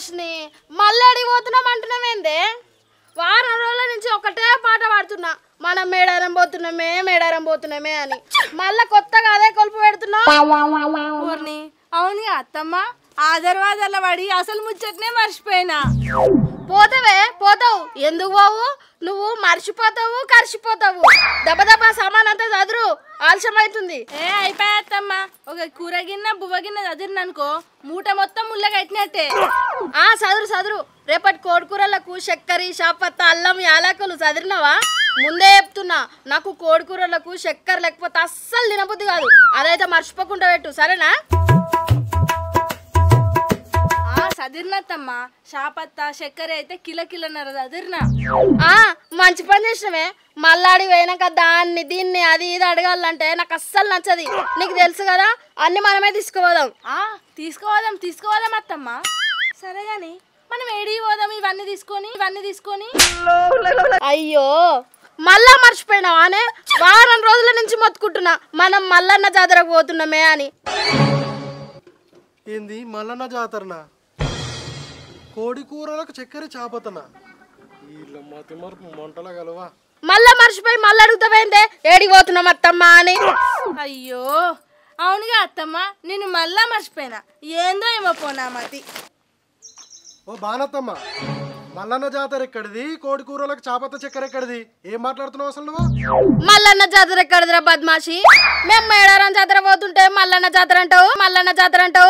ఓష్ని మళ్ళీ అడిగి పోతున్నాం అంటున్నామేందే వారం రోజుల నుంచి ఒకటే పాట పాడుతున్నా మనం మేడారం పోతున్నామే మేడారం పోతున్నామే అని మళ్ళా కొత్తగా అదే కొలుపు పెడుతున్నాం ఊర్ని అవునుగా అత్తమ్మ ఆదర్వాదర్ల పడి అసలు ముచ్చట్నే మర్చిపోయినా పోతావే పోతావు ఎందుకు పోవు నువ్వు మర్చిపోతావు కరిసిపోతావు దెబ్బ దెబ్బ సామాన్ అంతా చదురు ఆలస్యం అవుతుంది ఏ అయిపోయా అత్తమ్మ ఒక కూర గిన్నె బువ్వ గిన్నె చదిరిననుకో మూట మొత్తం ముళ్ళ కట్టినట్టే ఆ చదురు చదురు రేపటి కోడికూరలకు చక్కెర షాపత్త అల్లం యాలకులు చదిరినావా ముందే చెప్తున్నా నాకు కోడికూరలకు చక్కెర లేకపోతే అస్సలు తినబుద్ధి కాదు అదైతే మర్చిపోకుండా పెట్టు సరేనా ఆ చదిరినత్తమ్మ షాపత్త చక్కెర అయితే కిల కిలోన్నర చదిరినా ఆ మంచి పని చేసినవే మళ్ళాడి పోయినాక దాన్ని దీన్ని అది ఇది అడగాలంటే నాకు అస్సలు నచ్చది నీకు తెలుసు కదా అన్ని మనమే తీసుకుపోదాం ఆ తీసుకోవాదాం తీసుకోవాదాం అత్తమ్మ సరే గాని మనం ఏడికి పోదాం ఇవన్నీ తీసుకొని ఇవన్నీ తీసుకొని అయ్యో మళ్ళా మర్చిపోయినావానే వారం రోజుల నుంచి మొత్తుకుంటున్నా మనం మల్లన్న జాతరకు పోతున్నామే అని ఏంది మల్లన్న జాతరనా కోడి కూరలకు చక్కెర చాపతనా వీళ్ళ మతి మరుపు మంటల గలవా మళ్ళా మర్చిపోయి మళ్ళీ అడుగుతావేందే ఏడికి పోతున్నాం అత్తమ్మ అని అయ్యో అవునుగా అత్తమ్మ నేను మళ్ళా మర్చిపోయినా ఏందో ఏమో పోనా మతి ఓ బానత్తమ్మ మల్లన్న జాతర ఎక్కడిది కోడి కూరలకు చాపత చక్కెర ఎక్కడిది ఏం మాట్లాడుతున్నావు అసలు నువ్వు మల్లన్న జాతర ఎక్కడిదిరా బద్మాషి మేము మేడారం జాతర పోతుంటే మల్లన్న జాతర అంటావు మల్లన్న జాతర అంటావు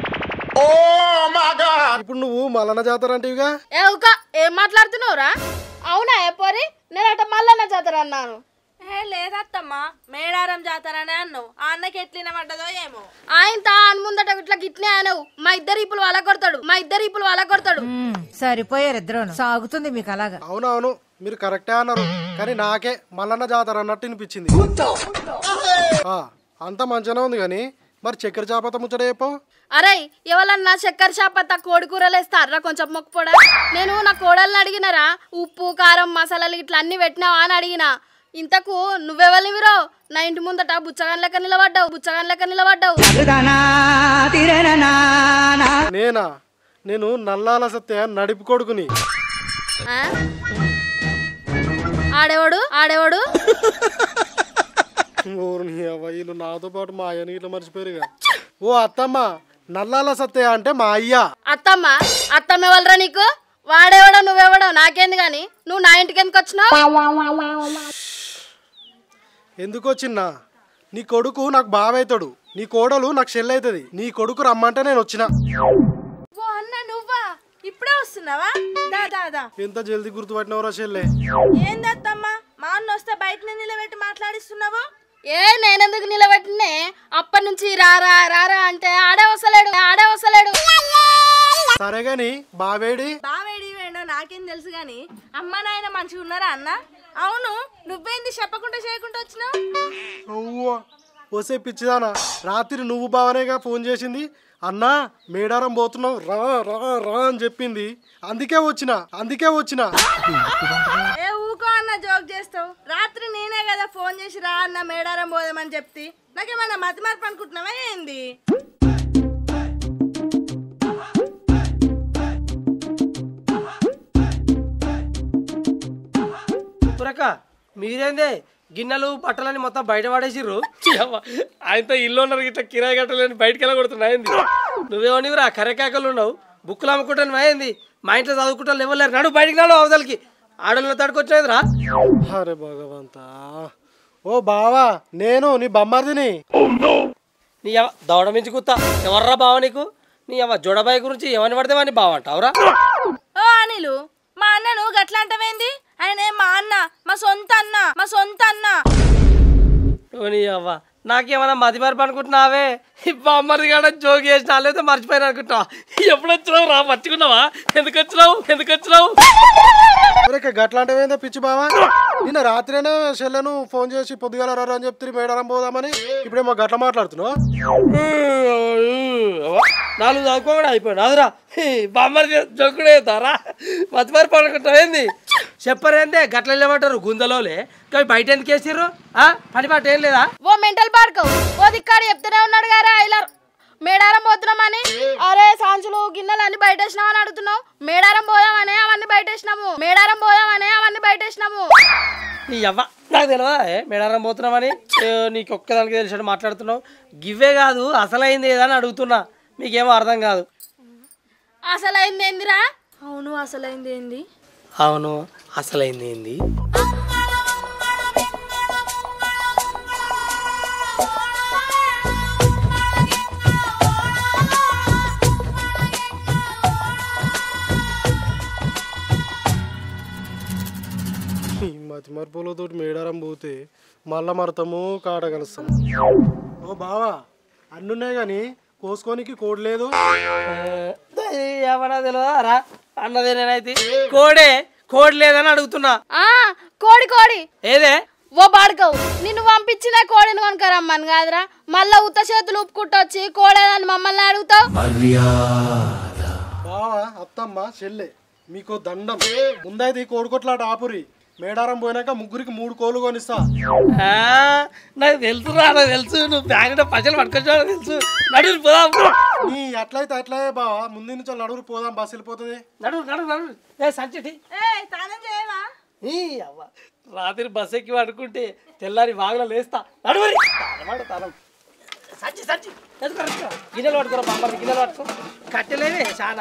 ఇప్పుడు నువ్వు మల్లన్న జాతర అంటేవిగా ఏ ఊక ఏం మాట్లాడుతున్నావురా అవునా ఏ పోరి నేనట మల్లన్న జాతర అన్నాను ఏ లేదత్తమ్మ మేడారం జాతరనే అన్నావు ఆ అన్నకి ఎట్లిన పడ్డదో ఏమో ఆయన తా అని ముందట ఇట్లా గిట్నే అనవు మా ఇద్దరు ఇప్పుడు వల కొడతాడు మా ఇద్దరు ఇప్పుడు వల కొడతాడు సరిపోయారు ఇద్దరు సాగుతుంది మీకు అలాగా అవునవును మీరు కరెక్టే అన్నారు కానీ నాకే మల్లన్న జాతర అన్నట్టు వినిపించింది ఆ, అంతా మంచిగానే ఉంది కానీ మరి చక్కెర చాపత ముచ్చట చెప్పు అరే ఎవరన్నా చక్కెర చాపత్త కోడి కూరలు వేస్తారా కొంచెం మొక్కుపోడా నేను నా కోడల్ని అడిగినరా ఉప్పు కారం మసాలాలు ఇట్లా అన్ని పెట్టినావా అని అడిగిన ఇంతకు నువ్వెవరివిరో నా ఇంటి ముందట బుచ్చగాన్ లెక్క నిలబడ్డావు బుచ్చగాన్ లెక్క నిలబడ్డావు నేనా నేను నల్లాల సత్య నడిపి కొడుకుని ఆ? ఆడేవాడు ఆడేవాడు ఊరిని అవ్వ, వీళ్ళు నాతో పాటు మా అయ్యని ఇట్లా మర్చిపోయారుగా ఓ అత్తమ్మ నల్లాల సత్య అంటే మా అయ్య అత్తమ్మ అత్తమ్మ ఎవరరా నీకు వాడేవాడో నువ్వెవడో నాకేంది గాని నువ్వు నా ఇంటికి ఎందుకు వచ్చినావు ఎందుకు వచ్చిన్నా నీ కొడుకు నాకు బావైతాడు నీ కోడలు నాకు చెల్లి అవుతుంది నీ కొడుకు రమ్మంటే నేను వచ్చిన ఓ అన్న నువ్వా ఇప్పుడే వస్తున్నావా దా దా దా ఎంత జల్దీ గుర్తుపట్టినవరా చెల్లె ఏందత్తమ్మ మా అన్న వస్తే బయటనే నిలబెట్టి మాట్లాడిస్తున్నావు ఏ నేనెందుకు నిలబెట్టినే అప్పటి నుంచి రారా రారా అంటే ఆడే వస్తలేడు ఆడే వస్తలేడు సరే గాని బావేడి బావేడి వేణో నాకేం తెలుసు గాని అమ్మ నాయన మంచిగా ఉన్నారా అన్న అవును నువ్వేంది చెప్పకుండా చేయకుండా వచ్చినావు అవ్వ వసే పిచ్చిదానా రాత్రి నువ్వు బావనేగా ఫోన్ చేసింది అన్నా మేడారం పోతున్నావు రా రా రా అని చెప్పింది అందుకే వచ్చిన అందుకే వచ్చిన ఏ ఊకో అన్న జోక్ చేస్తావు రాత్రి నేనే కదా ఫోన్ చేసి రా అన్న మేడారం పోదామని చెప్తి నాకేమన్నా మతి మార్పు అనుకుంటున్నావా ఏంది పురక మీరేందే గిన్నెలు బట్టలని మొత్తం బయట పడేసిర్రు ఆయనతో ఇల్లు ఉన్నారు ఇట్లా కిరాయి కట్టలేని బయటకు వెళ్ళగొడుతున్నా ఏంది నువ్వేమనివిరా కర్రకాకలు ఉన్నావు బుక్కులు అమ్ముకుంటాను ఏంది మా ఇంట్లో చదువుకుంటాను ఇవ్వలేరు నడు బయటికి నాడు అవతలకి ఆడల్లో తడుకొచ్చినదిరా అరే భగవంతా ఓ బావా నేను నీ బొమ్మర్దిని నీ ఎవ దవడ మించి కుత్తా ఎవర్రా బావ నీకు నీ ఎవ జోడబాయి గురించి ఎవరిని పడితే వాడిని బావ అంటావురా ఓ అనిలు మా అన్నను గట్లా అంటవేంది ఆయన మా అన్న మా సొంత అన్న మా సొంత అన్న ఓ నీ అవ్వ నాకేమన్నా మతి మరపు అనుకుంటున్నావే ఈ బామ్మది కాడ జోగి చేసిన లేదా మర్చిపోయినా అనుకుంటా ఎప్పుడు వచ్చినావు రా మర్చుకున్నావా ఎందుకు వచ్చినావు ఎందుకు వచ్చినావు ఒరేక గట్లాంటివేందో పిచ్చి బావా నిన్న రాత్రినే చెల్లెను ఫోన్ చేసి పొద్దుగాల రా అని చెప్తే మేడారం పోదామని ఇప్పుడేమో గట్ల మాట్లాడుతున్నావు నాలుగు చదువుకోకుండా అయిపోయాడు అదురా బామ్మది జోకుడే తారా మతి మరపు అనుకుంటావు ఏంది చెప్పరేందే గట్ల వెళ్ళమంటారు గుందలోలే కానీ బయట ఎందుకు వేసిర్రు ఆ? పని పాట ఏం లేదా ఓ మెంటల్ పార్క్ ఓ దిక్కాడు చెప్తూనే ఉన్నాడు గారా ఇలా మేడారం పోతున్నామని అరే సాంచులు గిన్నెలు అన్ని బయటేసినామని అడుగుతున్నావు మేడారం పోదామని అవన్నీ బయటేసినాము మేడారం పోదామని అవన్నీ బయటేసినాము నీ అవ్వ నాకు తెలియదా ఏ మేడారం పోతున్నామని ఏ, నీకు ఒక్కదానికి తెలిసాడు మాట్లాడుతున్నావు గివ్వే కాదు అసలైంది ఏదని అడుగుతున్నా మీకేమో అర్థం కాదు అసలు అయింది ఏందిరా అవును అసలైంది ఏంది అవును అసలైంది ఏంది ఈ మతి మరుపులతో మేడారం పోతే మళ్ళా మరతము కాట కలుస్తాం ఓ బావా అన్నున్నాయి కానీ కోసుకోనికి కోడ్ లేదు ఏమన్నా తెలియదా రా అన్నదే నేనైతే కోడే కోడి లేదని అడుగుతున్నా ఆ కోడి కోడి ఏదే ఓ బాడుకోవు నిన్ను పంపించిన కోడిని కొనుకరమ్మని కాదురా మళ్ళా ఉత్త చేతులు ఉప్పుకుంటొచ్చి కోడేదని మమ్మల్ని అడుగుతావు బావా అత్తమ్మ చెల్లె మీకు దండం ముందైతే ఈ కోడికొట్లాట ఆపురి మేడారం పోయినాక ముగ్గురికి మూడు కోళ్ళు కొనిస్తా ఆ, నాకు తెలుసురా నాకు తెలుసు నువ్వు బ్యాంక్ పైసలు పట్టుకొచ్చావు నాకు తెలుసు నడు పోదాం నీ అట్లయితే అట్లే బావా ముందు నుంచి నడుగురు పోదాం బస్సు వెళ్ళిపోతుంది నడు నడు నడు ఏ సంచిటి ఏ తానం చేయవా ఈ అవ్వ రాత్రి బస్ ఎక్కి పడుకుంటే తెల్లారి వాగులో లేస్తా నడువరి తానమాడు తానం సంచి సంచి ఎత్తుకో, ఎత్తుకో. గిన్నెలు పట్టుకోరా బామ్మది గిన్నెలు పట్టుకో కట్టెలేవే చాలా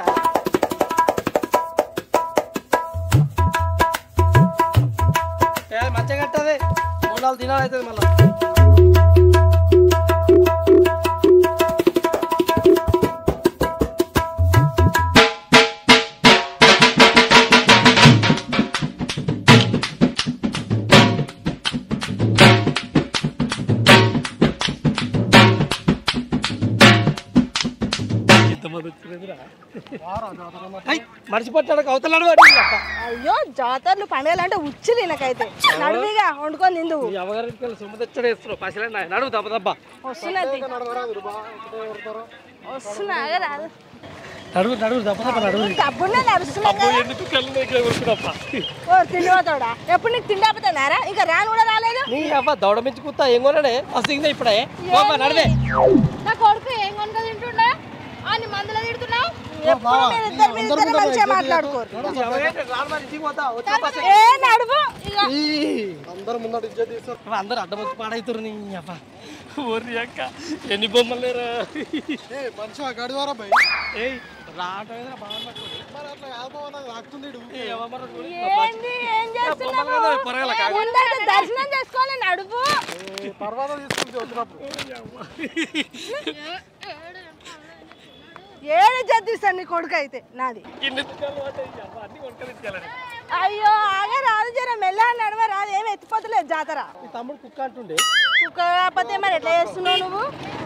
ఏ, మంచిగా కట్టదే మూడు నాలుగు దినాలు అవుతుంది మళ్ళీ ఎంతమంది వచ్చినదిరా మర్చిపోతాడు అవతల అయ్యో జాతరలు పండుగలు అంటే ఉచ్చులు నాకైతే నడువిగా వండుకొని తిందు ఈ అమ్మగారికి వెళ్ళి సొమ్ము తెచ్చడం వేస్తున్నావు పసిలే నడువు తప్ప తప్ప వస్తున్నది వస్తున్నా రాదు నడువు నడువు తప్ప తప్ప నడువు డబ్బున్నా నడుస్తున్నాం కదా ఎందుకు కళ్ళు దగ్గర కొడుకున్నప్ప ఓ తిండిపోతాడా ఎప్పుడు నీకు తిండి ఆపుతున్నారా ఇంకా రాను కూడా రాలేదు నీ అవ్వ దౌడ మించి కూతా ఏం కొనడే వస్తుంది ఇప్పుడే పోమ్మా, నడివే నా కొడుకు ఏం కొనుక తింటుండే అని మందులో తిడుతున్నావు ఎప్పుడు మీరు ఇద్దరు మీరు ఇద్దరు మంచిగా మాట్లాడుకోరు ఈ అవ్వగారికి రాను మరి ఇంటికి పోతా వచ్చే బస్సు ఏ నడువు ఇక ఈ. అందరు ముందట ఇజ్జత్ తీస్తారు అవ్వ, అందరూ అడ్డం వచ్చి పాడవుతారు నీ అవ్వ ఓరి అక్క ఎన్ని బొమ్మలు లేరా ఏ మనిషి గడివారా భయ్ ఏయ్ రావటం ఏదిరా బాగా పట్టుకోండి. మరి అట్లా కాదు బావ, నాకు లాగుతుంది ఈడు. ఏ అవ్వ మరి చూడు. ఏంది ఏం చేస్తున్నావు బొమ్మలు కదా, పొరగల కాదు. ముందైతే దర్శనం చేసుకోవాలి నడువు ఏ, తర్వాత తీసుకుంటే వచ్చినప్పుడు ఏడు జద్దిస్తాను నీ కొడుకు అయితే నాది గిన్నె చుట్టాలు పడ్డాయి, ఈ అవ్వ అన్ని కొనుక్కొని తీసుకెళ్ళాలి. అయ్యో ఆగే రాదు జర మెల్ల నడవ రాదు ఏమి ఎత్తిపోతలేదు జాతర ఈ తమ్ముడు కుక్క అంటుండే కుక్క కాకపోతే మరి ఎట్లా చేస్తున్నావు నువ్వు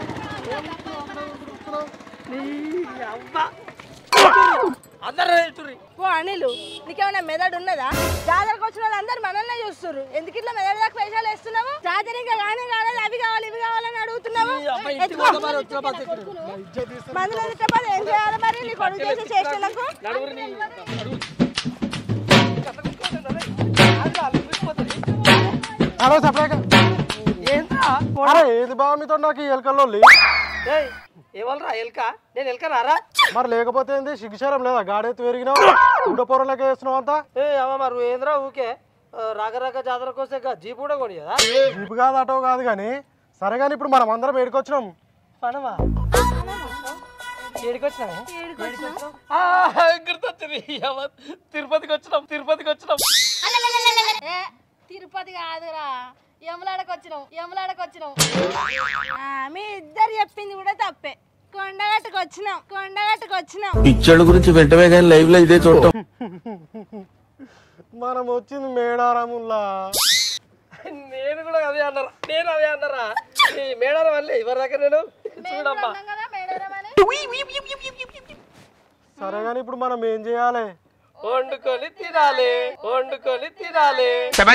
అందరూ ఎటుర్రి. ఓ అనిలు నీకేమైనా మెదడు ఉన్నదా జాతరకు వచ్చిన వాళ్ళు అందరు మనల్నే చూస్తున్నారు ఎందుకు ఇట్లా మెదడు దాకా పైసలు వేస్తున్నావు జాతర ఇంకా కానీ కావాలి అవి కావాలి ఇవి కావాలని అడుగుతున్నావు ఈ అమ్మ ఇంటికి పోతే మరి వచ్చిన బస్సు ఎక్కుడు. మందులు ఎదుటపోతే ఏం చేయాలి మరి నీ కొడుకు చేసే చేష్టలకు నడువురి నీ నడువు. అదిరా, అల్లు విడిపోతుంది. హలో సపరేక ఏంట్రా? అరే ఏది బావ మీతో నాకు ఈ ఎలకల్లో ఏయ్, ఏమలరా ఎల్క నేను ఎల్క రారా మరి లేకపోతే ఏంది శిక్షారం లేదా గాడెత్తు పెరిగినావు ఉండ పొరలకే వేస్తున్నావు అంతా ఏ అమ్మ మరి ఏంద్రా ఊకే ఆ, రాక రాక జాతరకు వస్తే ఇంకా జీప్ కూడా కొని కదా జీపు కాదు ఆటో కాదు కానీ సరే కానీ ఇప్పుడు మనం అందరం ఏడుకొచ్చినాం పడవా ఏడికి వచ్చినా గుర్తొచ్చింది అవ్వ, తిరుపతికి వచ్చినాం తిరుపతికి వచ్చినాం ఏ తిరుపతి కాదురా యములాడకు వచ్చినావు యములాడకు వచ్చినావు ఆ, మీ ఇద్దరు చెప్పింది కూడా తప్పే కొండగట్టుకు వచ్చినాం కొండగట్టుకు వచ్చినాం పిచ్చోళ్ళ గురించి వెంటనే కానీ లైవ్ లో ఇదే చూడటం మనం వచ్చింది మేడారముల్లా నేను కూడా అదే అన్నారా నేను అదే అన్నారా ఈ మేడారం వల్లే ఎవరి దగ్గర నేను చూడమ్మా అన్నాం కదా మేడారం అని సరే కానీ ఇప్పుడు మనం ఏం చేయాలి వండుకొని తినాలి వండుకొని తినాలి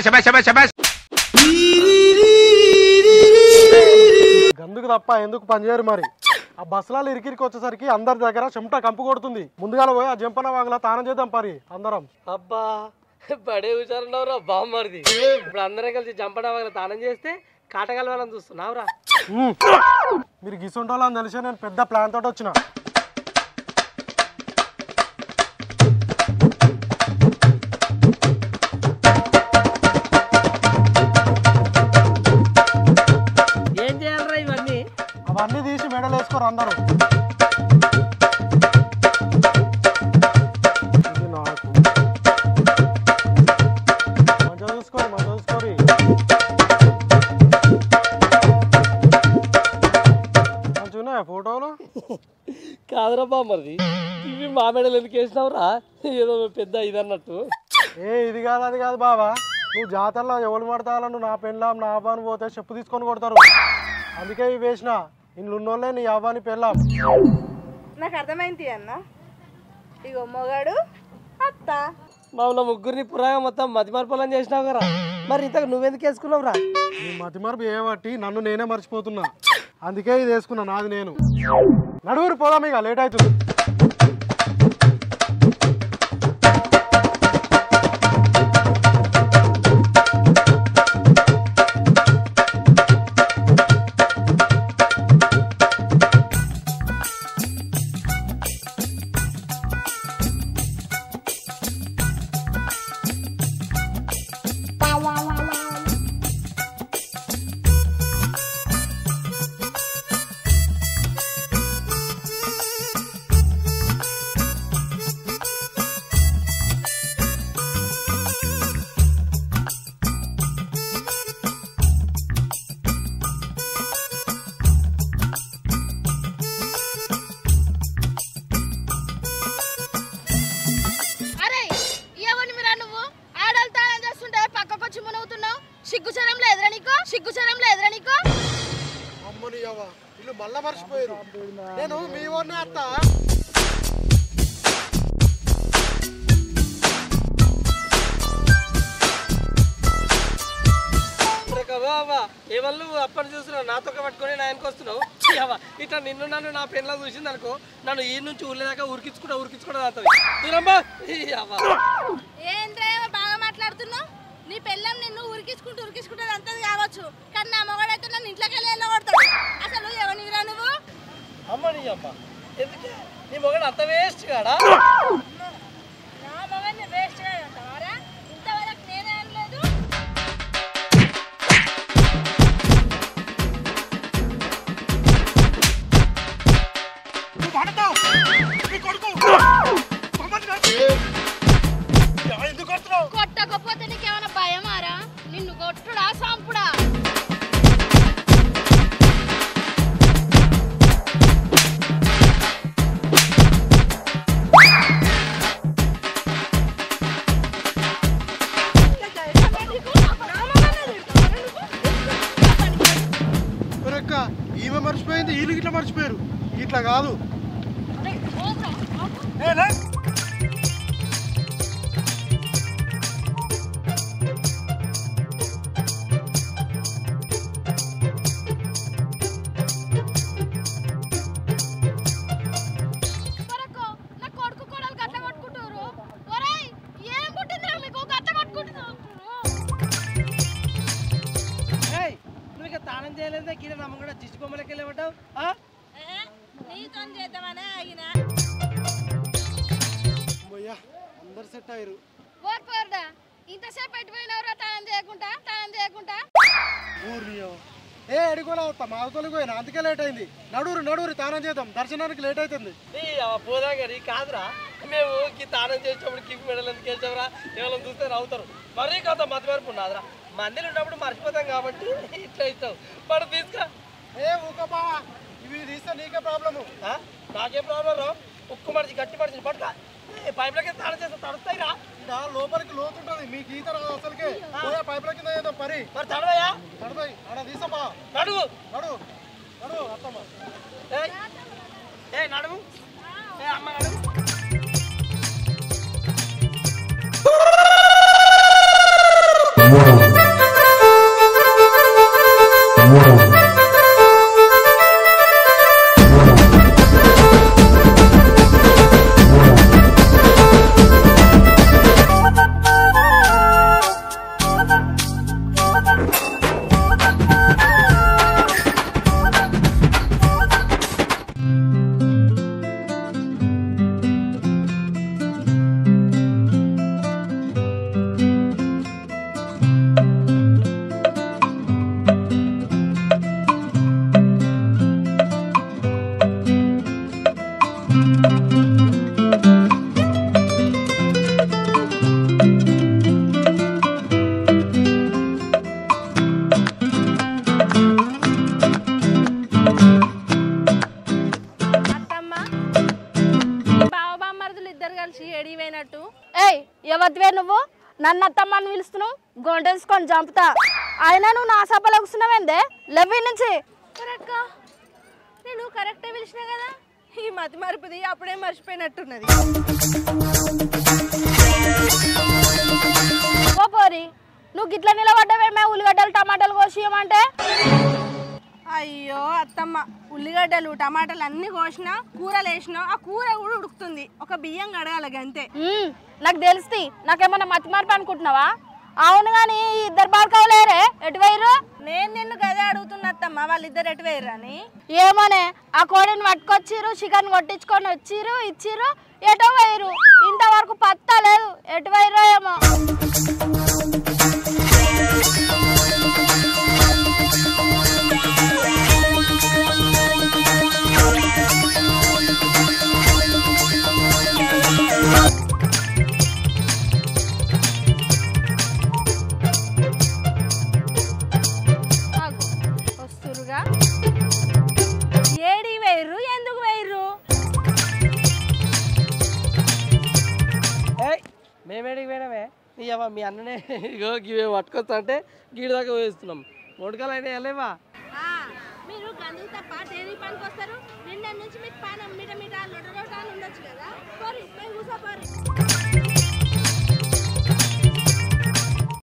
గందుకు తప్ప ఎందుకు పనిచేయరు మరి ఆ బస్సులలో ఇరికిరికి వచ్చేసరికి అందరి దగ్గర చెమట కంపు కొడుతుంది ముందుగా పోయి ఆ జంపన వాగులా తానం చేద్దాం పరి అందరం అబ్బా బడే హుషారున్నావురా బామ్మరిది ఇప్పుడు అందరం కలిసి జంపడా వాళ్ళ తానం చేస్తే కాటకాల వాళ్ళని చూస్తున్నావురా ఉమ్. మీరు గిసుంటోళ్ళని తెలిసి నేను పెద్ద ప్లాన్ తోటి వచ్చిన ఏం చేయాలరా ఇవన్నీ అవన్నీ తీసి మెడలు వేసుకోరు అందరూ ఇది నాకు మంచిగా చూసుకోరి మంచిగా చూసుకోరి మంచిగా ఉన్నాయా ఫోటోలు కాదురా బామ్మది ఇవి మా మెడలు ఎందుకు వేసినావురా ఏదో పెద్ద ఇదన్నట్టు ఏ ఇది కాదు అది కాదు బాబా నువ్వు జాతరలో ఎవరు పడతాలో నువ్వు నా పెళ్ళాం నా అవ్వని పోతే చెప్పు తీసుకొని కొడతారు అందుకే ఇవి వేసిన ఇంట్లో ఉన్నోళ్ళే నీ అవ్వని పెళ్ళాం నాకు అర్థమైంది అన్న ఇగో మొగాడు అత్త మామూలు ముగ్గురిని పురాగా మొత్తం మతి మార్పాలని చేసినావు కదా మరి ఇంతకు నువ్వెందుకు వేసుకున్నావురా నీ మతి మరపు ఏమట్టి నన్ను నేనే మర్చిపోతున్నా అందుకే ఇది వేసుకున్నా నాది నేను నడువురు పోదాం ఇక లేట్ అవుతుంది అరే ఎవరిని మీరా నువ్వు ఆడలు తాళం చేస్తుంటే పక్కకొచ్చి మునవుతున్నావు సిగ్గుచరం లేదురా నీకు సిగ్గుచరం లేదురా నీకు అమ్మని అవ్వ వీళ్ళు మళ్ళా మర్చిపోయారు నేను మీ వాడిని అత్త ఏమన్నా నువ్వు అప్పని చూస్తున్నావు నాతో పట్టుకొని నా వెనక వస్తున్నావు అవ్వ, ఇట్లా నిన్ను నన్ను నా పెన్లా చూసింది అనుకో నన్ను ఈ నుంచి ఊర్లే దాకా ఉరికించుకుంటా ఉరికించుకుంటా అవుతుంది దూరమ్మా ఈ అవ్వ ఏంట్రా బాగా మాట్లాడుతున్నావు నీ పెళ్ళం నిన్ను ఉరికించుకుంటూ ఉరికించుకుంటూ అంతది కావచ్చు కానీ నా మొగాడైతే నన్ను ఇంట్లోకి వెళ్ళి వెళ్ళగొడతాడు అసలు ఎవరినిరా నువ్వు అమ్మ నీ అమ్మ ఎందుకే నీ మొగడు అంత వేస్ట్ కాడా నా మొగాడిని వేస్ట్ అంటావారా ఇంతవరకు నేనే అనలేదు కొట్టకపోతే నీకేమైనా భయమారా నిన్ను కొట్టుడా సాంపుడా ఒరక్క ఈమె మర్చిపోయింది వీళ్ళు ఇట్లా మర్చిపోయారు ఇట్లా కాదు వరకు నా కొడుకు కోడలు గట్ల కొట్టుకుంటారు ఒరేయ్ ఏం పుట్టిందిరా మీకు గట్ల కొట్టుకుంటున్నారు ఏయ్ నువ్వు ఇక తాళం చేయలేదే కింద నమ్మ కూడా దిష్టి బొమ్మలకి వెళ్ళేమంటావు నీతో చేద్దామనే ఆగిన అమ్మయ్యా అందరు సెట్ అయ్యారు ఓర్పోర్దా ఇంతసేపు పెట్టిపోయినవరా తానం చేయకుండా తానం చేయకుండా ఊర్ని అవ్వ. ఏ ఎడుకోలే వస్తా మా అవతలకి పోయినా అందుకే లేట్ అయింది నడువురు నడువురు తానం చేద్దాం దర్శనానికి లేట్ అవుతుంది పోదా గారి కాదురా మేము ఈ తాళం చేసేటప్పుడు కింగ్ మెడల్ ఎందుకు వేసావురా ఎవరైనా చూస్తే నవ్వుతారు మరీ కొంత మతి వరకు ఉన్నదిరా మందిలో ఉన్నప్పుడు మర్చిపోతాం కాబట్టి ఇట్లా ఇస్తావు మరి తీసుకా ఏ ఊక బావా ఇవి తీస్తే నీకే ప్రాబ్లము ఆ? నాకేం ప్రాబ్లం రా ఉక్కు మడిచి గట్టి మడిచి పట్టుక పైపులకి తాళం చేస్తే తడుస్తాయిరా ఇక్కడ లోపలికి లోతుంటది మీకు ఈత రాదు అసలుకే పోయా పైపుల కింద ఏదో పరి మరి తడవయా నడుతాయి ఆడ తీసమ్మా నడువు నడు నడు అత్తమ్మా ఏయ్ ఏయ్ నడువు ఏ అమ్మ నడువు ఆ కలిసి ఎడిపోయినట్టు ఏయ్ ఎవరివే నువ్వు నన్ను అత్తమ్మని పిలుస్తున్నావు గొంటేసుకొని చంపుతా అయినా నువ్వు నా సభలో కూర్చున్నావేందే లెవ్వి నుంచి కరెక్ట్ నేను కరెక్టే పిలిచిన కదా ఈ మతి మరుపుది అప్పుడే మర్చిపోయినట్టున్నది ఓ పోరి నువ్వు గిట్ల నిలబడ్డావేమే ఉల్లిగడ్డలు టమాటాలు కోసియమంటే అయ్యో అత్తమ్మ ఉల్లిగడ్డలు టమాటాలు అన్ని కోసిన కూరలు వేసిన ఆ కూర కూడా ఉడుకుతుంది ఒక బియ్యం కడగాలి అంతే మ్మ్, నాకు తెలుస్తుంది నాకేమన్నా మతి మార్పు అనుకుంటున్నావా అవును కానీ ఈ ఇద్దరు బాడుకోలేరే ఎటు వేయరు నేను నిన్ను గదే అడుగుతున్నా అత్తమ్మ వాళ్ళిద్దరు ఎటు వేయరు అని ఏమోనే ఆ కోడిని పట్టుకొచ్చిర్రు చికెన్ కొట్టించుకొని వచ్చిర్రు ఇచ్చిర్రు ఎటో వేయరు ఇంతవరకు పత్తా లేదు ఎటు వేయరో ఏమో ఆగు. వస్తురుగా ఏడి వేయరు ఎందుకు వేయరు ఏయ్ మేమేడికి పోయినామే నీ అవ్వ మీ అన్ననే ఇగో ఇవే పట్టుకొస్తా అంటే గీడి దాకా వేస్తున్నాం మొడకలు అయినా వెళ్ళేవా ఆ, మీరు గందుకు తప్ప దేనికి పనికి వస్తారు నిన్న నుంచి మీకు పానం మీట మీట లొడ లొడ అని ఉండొచ్చు కదా పోరి పోయి కూర్చోపోరి